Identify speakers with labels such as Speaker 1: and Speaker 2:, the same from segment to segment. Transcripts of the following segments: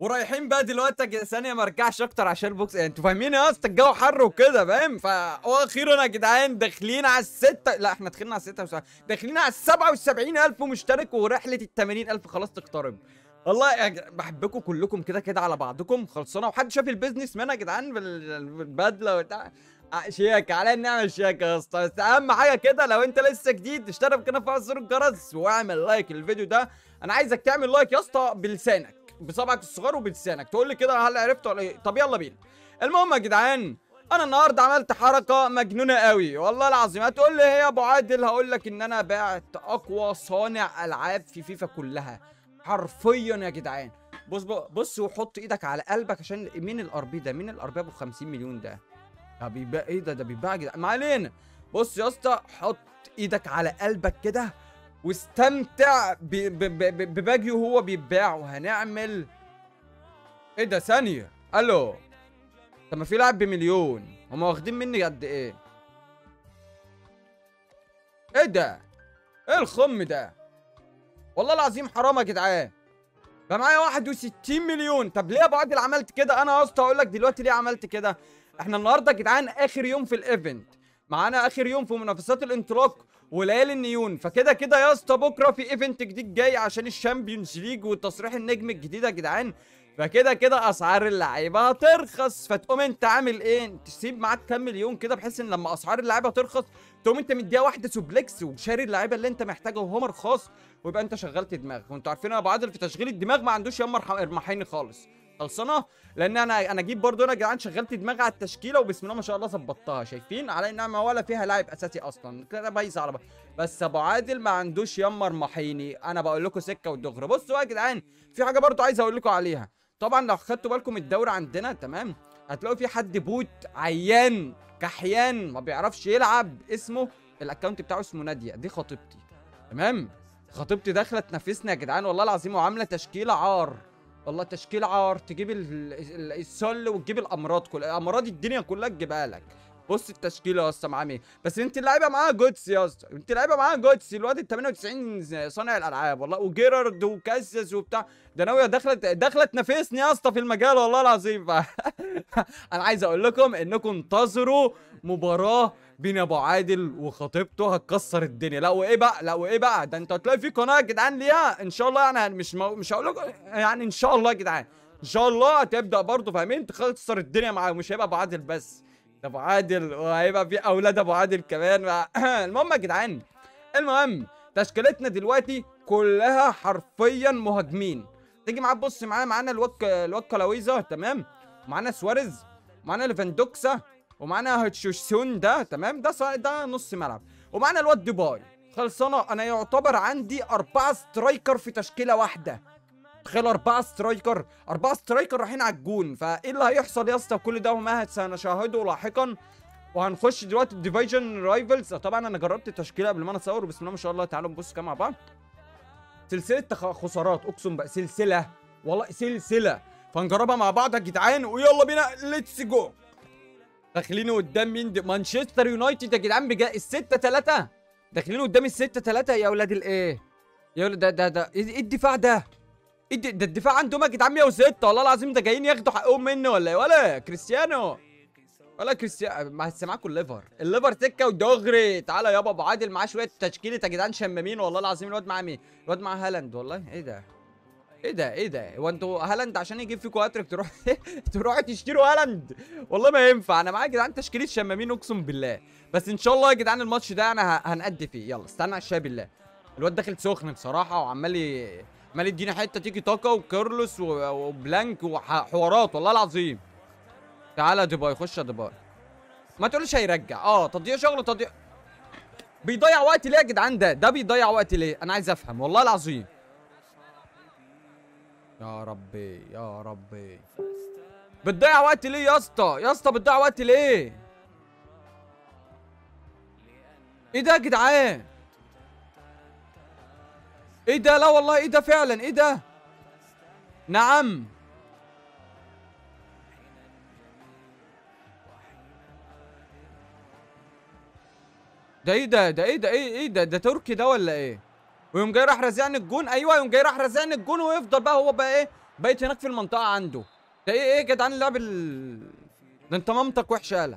Speaker 1: ورايحين بقى دلوقتي يا ثانيه ما ارجعش اكتر عشان البوكس يعني انتوا فاهمين يا اسطى الجو حر وكده فاهم فاخيرا يا جدعان داخلين على الستة لا احنا داخلين على الستة وسبعة. داخلين على السبعة والسبعين الف مشترك ورحله التمانين الف خلاص تقترب والله يا جد... بحبكم كلكم كده كده على بعضكم خلصانه وحد شاف البيزنس مان يا جدعان بال- بالبدله وبتاع آه، شيك على نعمل شيك يا اسطى بس اهم حاجه كده لو انت لسه جديد اشترك في القناه وفعل زر الجرس واعمل لايك للفيديو ده انا عايزك تعمل لايك يا اسطى بلسانك بصبعك الصغير وبلسانك تقول لي كده هل عرفت ولا ايه طب يلا بينا المهم يا جدعان انا النهارده عملت حركه مجنونه قوي والله العظيم هتقول لي هي يا ابو عادل هقول لك ان انا بعت اقوى صانع العاب في فيفا كلها حرفيا يا جدعان بص بص وحط ايدك على قلبك عشان مين الار بي ده مين الار بي ابو 50 مليون ده ده بيبيع ايه ده ده بيتباع يا جدعان ما علينا بص يا اسطى حط ايدك على قلبك كده واستمتع ب- ب- ب- بباجي وهو بيتباع وهنعمل ايه ده ثانية الو طب ما في لاعب بمليون هما واخدين مني قد ايه ايه ده ايه الخم ده والله العظيم حرام يا جدعان ده معايا 61 مليون طب ليه يا ابو عادل عملت كده انا يا اسطى اقول لك دلوقتي ليه عملت كده احنا النهارده يا جدعان اخر يوم في الايفنت معانا اخر يوم في منافسات الانطلاق وليالي النيون فكده كده يا اسطى بكره في ايفنت جديد جاي عشان الشامبيونز ليج وتصريح النجم الجديد يا جدعان فكده كده اسعار اللعيبه هترخص فتقوم انت عامل ايه تسيب معاك كام مليون كده بحيث ان لما اسعار اللعيبه ترخص تقوم انت مديها واحده سوبلكس وشاري اللعيبه اللي انت محتاجها وهو رخاص ويبقى انت شغلت دماغك وانتوا عارفين انا ابو عادل في تشغيل الدماغ ما عندوش يا مرحيني خالص خلصانه لان انا انا اجيب برضو انا يا جدعان شغلت دماغي على التشكيله وبسم الله ما شاء الله ظبطتها شايفين على انها ولا فيها لاعب اساسي اصلا كده بايظه على بعض بس ابو عادل ما عندوش يمر محيني انا بقول لكم سكه ودغري بصوا يا جدعان في حاجه برضو عايز اقول لكم عليها طبعا لو خدتوا بالكم الدوري عندنا تمام هتلاقوا في حد بوت عيان كحيان ما بيعرفش يلعب اسمه الاكونت بتاعه اسمه ناديه دي خطيبتي تمام خطيبتي داخله تنافسنا يا جدعان والله العظيم وعامله تشكيله عار والله تشكيل عار تجيب ال- ال- السل وتجيب الامراض كلها امراض الدنيا كلها تجيبها لك بص التشكيله يا اسطى معاه مين بس انت اللعيبه معاها جوتس يا اسطى انت اللعيبه معاها جوتس الواد ال 98 صانع الالعاب والله وجيرارد وكاسياس وبتاع ده ناويه داخله داخله تنافسني يا اسطى في المجال والله العظيم ف... انا عايز اقول لكم انكم انتظروا مباراه بين ابو عادل وخطيبته هتكسر الدنيا لا وايه بقى لا وايه بقى ده انت هتلاقي في قناه يا جدعان ليها ان شاء الله يعني مش مو... مش هقول لكم يعني ان شاء الله يا جدعان ان شاء الله هتبدا برضه فاهمين تكسر الدنيا معاه مش هيبقى ابو عادل بس ده ابو عادل وهيبقى في اولاد ابو عادل كمان المهم يا جدعان المهم تشكيلتنا دلوقتي كلها حرفيا مهاجمين تيجي معايا تبص معايا معانا الواد الواد كلاويزا تمام معانا سواريز معانا ليفاندوكسا ومعانا هتشوشسون ده تمام ده صا- ده نص ملعب ومعانا الواد ديباي خلصانه انا يعتبر عندي أربعة سترايكر في تشكيله واحده تخيل أربعة سترايكر أربعة سترايكر رايحين على الجون فإيه اللي هيحصل يا اسطى كل ده وما سنشاهده لاحقا وهنخش دلوقتي الديفيجن رايفلز طبعا انا جربت التشكيله قبل ما انا اصور بسم الله ما شاء الله تعالوا نبص كده مع بعض سلسله تخ- خسارات اقسم بقى سلسله والله سلسله فنجربها مع بعض يا جدعان ويلا بينا ليتس جو داخلين قدام مين دي؟ مانشستر يونايتد يا جدعان بجا الستة تلاتة داخلين قدام الستة تلاتة يا ولاد الايه يا ولاد ده ده ده ايه إيه الدفاع ده ايه ده, ده الدفاع عندهم يا جدعان 106 والله العظيم ده جايين ياخدوا حقهم مني ولا ايه ولا كريستيانو ولا كريستيانو ما هسه معاكم الليفر الليفر سكه ودغري تعالى يابا ابو عادل معاه شويه تشكيله يا جدعان شمامين والله العظيم الواد معاه مين الواد معاه هالاند والله ايه ده ايه ده ايه ده هو انتوا هالاند عشان يجيب فيكم هاتريك تروح تروحوا تشتروا هالاند والله ما ينفع انا معايا يا جدعان تشكيله شمامين اقسم بالله بس ان شاء الله يا جدعان الماتش ده انا ه- هنأدي فيه يلا استنى على الشاي بالله الواد داخل سخن بصراحه وعمال ي- عمال يدينا حته تيكي تاكا وكارلوس و- وبلانك وحوارات والله العظيم تعالى يا ديباي خش يا ديباي ما تقولش هيرجع اه تضييع شغل تضييع بيضيع وقت ليه يا جدعان ده ده بيضيع وقت ليه انا عايز افهم والله العظيم يا ربي يا ربي بتضيع وقت ليه يا اسطى يا اسطى بتضيع وقت ليه ايه ده يا جدعان ايه ده لا والله ايه ده فعلا ايه ده نعم ده ايه ده ده ايه ده ايه ايه ده ده تركي ده ولا ايه ويوم جاي راح رازعني الجون ايوه يوم جاي راح رازعني الجون ويفضل بقى هو بقى ايه بقيت هناك في المنطقه عنده ده ايه ايه يا جدعان اللعب ال ده انت مامتك وحشه يالا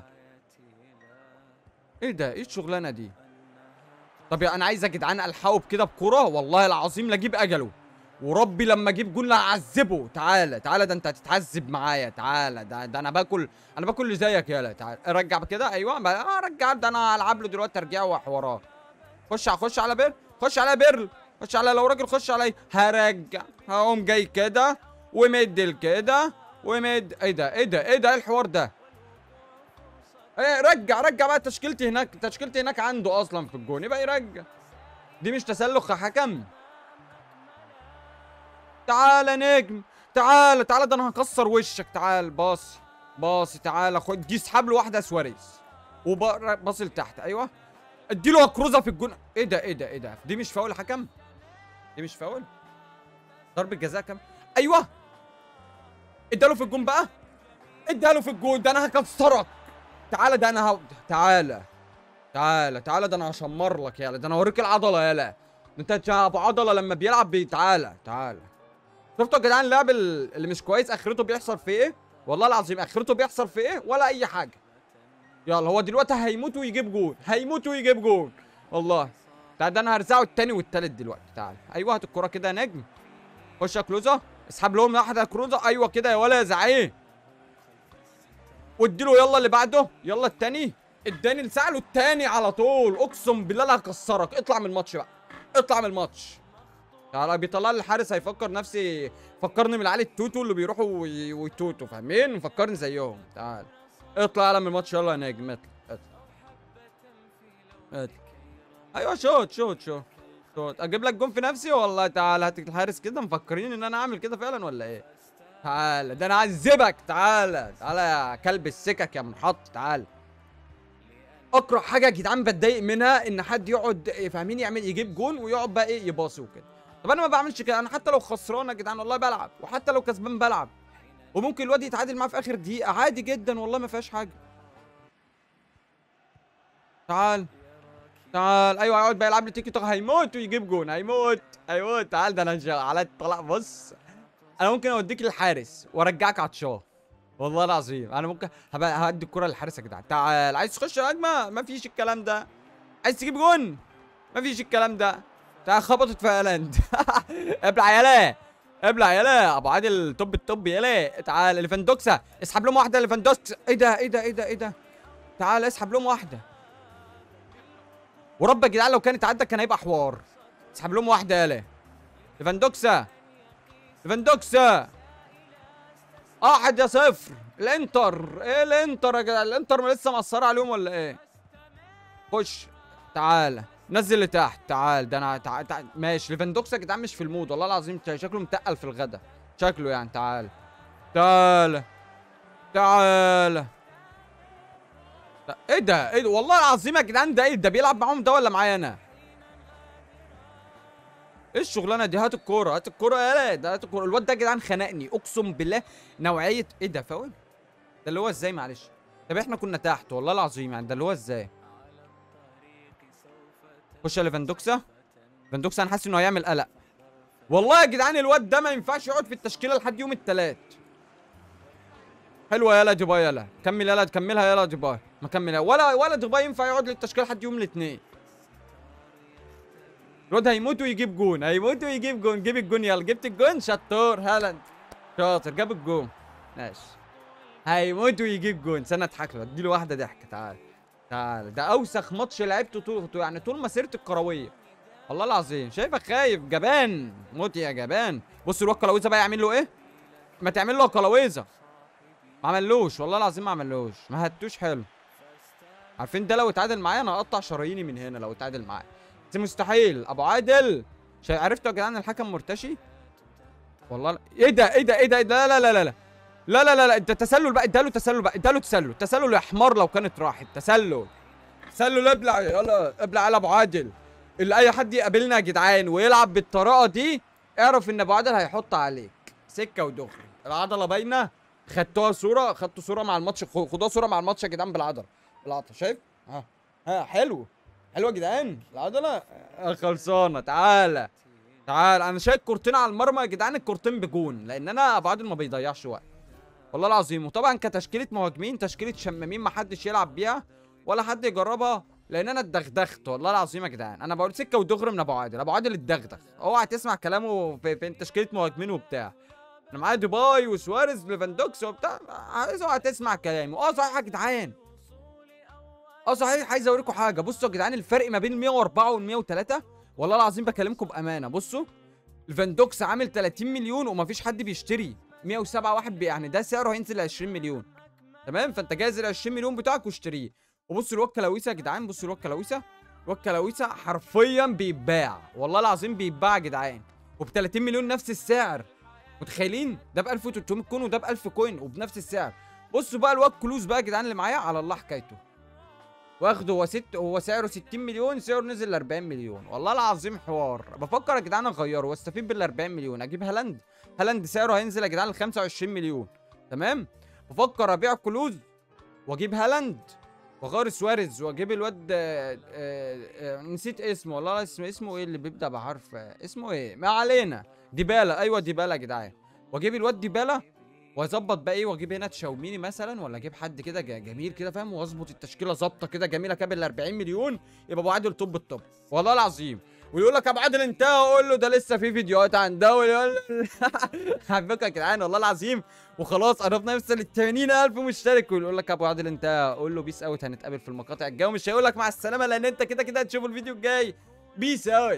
Speaker 1: ايه ده ايه الشغلانه دي طب يا انا عايز يا جدعان الحقه بكده بكره والله العظيم لاجيب اجله وربي لما اجيب جول هعذبه تعالى تعالى ده انت هتتعذب معايا تعالى ده, ده انا باكل انا باكل اللي زيك يالا تعالى رجع كده ايوه ما- اه رجع ده انا هلعب له دلوقتي ترجيع وحوارات خش خش على بير خش على بيرل خش على لو راجل خش علي هرجع هقوم جاي كده ومد كده ومد ايه ده ايه ده ايه ده ايه الحوار ده ايه رجع رجع بقى تشكيلتي هناك تشكيلتي هناك عنده اصلا في الجون يبقى يرجع دي مش تسلخ يا حكم تعالى نجم تعالى تعالى ده انا هكسر وشك تعال باصي باصي تعالى خد دي اسحب له واحده سواريز وباصي لتحت ايوه اديله كروزه في الجون ايه ده ايه ده ايه ده دي مش فاول يا حكم دي مش فاول ضربة جزاء كام ايوه اداله في الجون بقى اداله في الجون ده انا هكسرك تعالى ده انا ه... تعالى تعالى تعالى ده انا هشمر لك يالا ده انا هوريك العضله يالا ده انت ابو عضله لما بيلعب بي... تعالى تعالى شفتوا يا جدعان اللعب ال- اللي مش كويس اخرته بيحصل في ايه والله العظيم اخرته بيحصل في ايه ولا اي حاجه يلا هو دلوقتي هيموت ويجيب جون هيموت ويجيب جون والله تعال ده انا هرزعه التاني والتالت دلوقتي تعال ايوه هات الكوره كده يا نجم خش يا كلوزا اسحب لهم واحده يا كلوزا ايوه كده يا ولا يا زعيم واديله يلا اللي بعده يلا التاني اداني لسعله التاني على طول اقسم بالله لا هكسرك اطلع من الماتش بقى اطلع من الماتش تعالى بيطلع لي الحارس هيفكر نفسي فكرني من العيال التوتو اللي بيروحوا وي- ويتوتوا فاهمين فكرني زيهم تعال اطلع يلا من الماتش يلا يا نجم اطلع اطلع اطلع ايوه شوت شوت شوت شوت اجيب لك جون في نفسي والله تعال هات الحارس كده مفكرين ان انا اعمل كده فعلا ولا ايه تعال ده انا اعذبك تعال تعال يا كلب السكك يا منحط تعال اكره حاجه يا جدعان بتضايق منها ان حد يقعد فاهمين يعمل يجيب جون ويقعد بقى ايه يباصي وكده طب انا ما بعملش كده انا حتى لو خسران يا جدعان والله بلعب وحتى لو كسبان بلعب وممكن الواد يتعادل معاه في اخر دقيقه عادي جدا والله ما فيهاش حاجه تعال تعال ايوه يقعد بقى يلعب لي تيكي توك هيموت ويجيب جون هيموت هيموت تعال ده انا على طلع بص انا ممكن اوديك للحارس وارجعك عطشان والله العظيم انا ممكن هبقى هدي الكره للحارس يا جدعان تعال عايز تخش هجمه ما فيش الكلام ده عايز تجيب جون ما فيش الكلام ده تعال خبطت في هالاند ابلع يالا ابلع يالا ابو عادل توب التوب يالا تعال ليفاندوكسا اسحب لهم واحده ليفاندوكسا ايه ده ايه ده ايه ده ايه ده تعال اسحب لهم واحده ورب يا جدعان لو كانت عدى كان هيبقى حوار اسحب لهم واحده يالا ليفاندوكسا ليفاندوكسا واحد يا صفر الانتر ايه الانتر يا جدعان الانتر لسه مقصره عليهم ولا ايه خش تعالى نزل لتحت تعال ده انا تع... تع... ماشي ليفاندوكسا يا جدعان مش في المود والله العظيم شكله متقل في الغدا شكله يعني تعال تعال تعال لا، ايه ده ايه ده والله العظيم يا جدعان ده ايه ده بيلعب معاهم ده ولا معايا انا ايه الشغلانه دي هات الكوره هات الكوره يالا ده هات الكوره الواد ده يا جدعان خنقني اقسم بالله نوعيه ايه ده فاول ده اللي هو ازاي معلش طب احنا كنا تحت والله العظيم يعني ده اللي هو ازاي خش يا ليفاندوكسا ليفاندوكسا انا حاسس انه هيعمل قلق والله يا جدعان الواد ده ما ينفعش يقعد في التشكيله لحد يوم الثلاث حلوه يلا ديباي يلا كمل يلا كملها يلا ديباي ما كملها ولا ولا ديباي ينفع يقعد للتشكيله لحد يوم الاثنين الواد هيموت ويجيب جون هيموت ويجيب جون جيب الجون يلا جبت الجون شطور هالاند شاطر جاب الجون ماشي هيموت ويجيب جون استنى اضحك له اديله واحده ضحكه تعال تعال ده اوسخ ماتش لعبته طول طول- يعني طول مسيرتي الكرويه والله العظيم شايفك خايف جبان موت يا جبان بص الواد كلاويزا بقى يعمل له ايه ما تعمل له كلاويزا ما عملوش والله العظيم ما عملوش ما هتوش حلو عارفين ده لو اتعادل معايا انا هقطع شراييني من هنا لو اتعادل معايا بس مستحيل ابو عادل شا... عرفتوا يا جدعان الحكم مرتشي والله لا. ايه ده ايه ده ايه ده لا لا لا لا لا لا لا لا لا انت تسلل بقى اداله تسلل بقى اداله تسلل تسلل يا حمار لو كانت راحت تسلل تسلل ابلع يلا ابلع يلا ابو عادل اللي اي حد يقابلنا يا جدعان ويلعب بالطريقه دي اعرف ان ابو عادل هيحط عليك سكه ودغري العضله باينه خدتوها صوره خدتوا صوره مع الماتش خ- خدوها صوره مع الماتش يا جدعان بالعضله بالعضله شايف ها ها حلو حلوه يا جدعان العضله آه، خلصانه تعالى تعال انا شايف كورتين على المرمى يا جدعان الكورتين بجون لان انا ابو عادل ما بيضيعش وقت والله العظيم وطبعا كتشكيله مهاجمين تشكيله شمامين ما حدش يلعب بيها ولا حد يجربها لان انا اتدغدغت والله العظيم يا جدعان انا بقول سكه ودغري من ابو عادل ابو عادل اتدغدغ اوعى تسمع كلامه في, في تشكيله مهاجمين وبتاع انا معايا ديباي وسواريز ليفاندوكس وبتاع عايز اوعى تسمع كلامي اه صحيح يا جدعان اه صحيح عايز اوريكم حاجه بصوا يا جدعان الفرق ما بين ال 104 وال 103 والله العظيم بكلمكم بامانه بصوا الفاندوكس عامل 30 مليون ومفيش حد بيشتري 107 واحد بي يعني ده سعره هينزل ل 20 مليون تمام فانت جاهز ال 20 مليون بتاعك واشتريه وبصوا الواد كلاويسه يا جدعان بصوا الواد كلاويسه الواد كلاويسه حرفيا بيتباع والله العظيم بيتباع يا جدعان وب 30 مليون نفس السعر متخيلين ده ب 1300 كوين وده ب 1000 كوين وبنفس السعر بصوا بقى الواد كلوز بقى يا جدعان اللي معايا على الله حكايته واخده هو ست هو سعره 60 مليون سعره نزل ل 40 مليون والله العظيم حوار بفكر يا جدعان اغيره واستفيد بال 40 مليون اجيب هالاند هالاند سعره هينزل يا جدعان ل 25 مليون تمام بفكر ابيع كلوز واجيب هالاند واغير سواريز واجيب الواد آه، آه، آه، نسيت اسمه والله اسمه اسمه ايه اللي بيبدا بحرف آه، اسمه ايه ما علينا ديبالا ايوه ديبالا يا جدعان واجيب الواد ديبالا واظبط بقى ايه واجيب هنا تشاوميني مثلا ولا اجيب حد كده ج- جميل كده فاهم واظبط التشكيله ظابطه كده جميله كامل ال 40 مليون يبقى ابو عادل توب التوب والله العظيم ويقول لك يا ابو عادل انت اقول له ده لسه في فيديوهات عن ده ويقول حبيبك يا جدعان والله العظيم وخلاص قربنا نوصل ل 80000 مشترك ويقول لك يا ابو عادل انت قول له بيس اوت هنتقابل في المقاطع الجايه ومش هيقول لك مع السلامه لان انت كده كده هتشوف الفيديو الجاي بيس اوت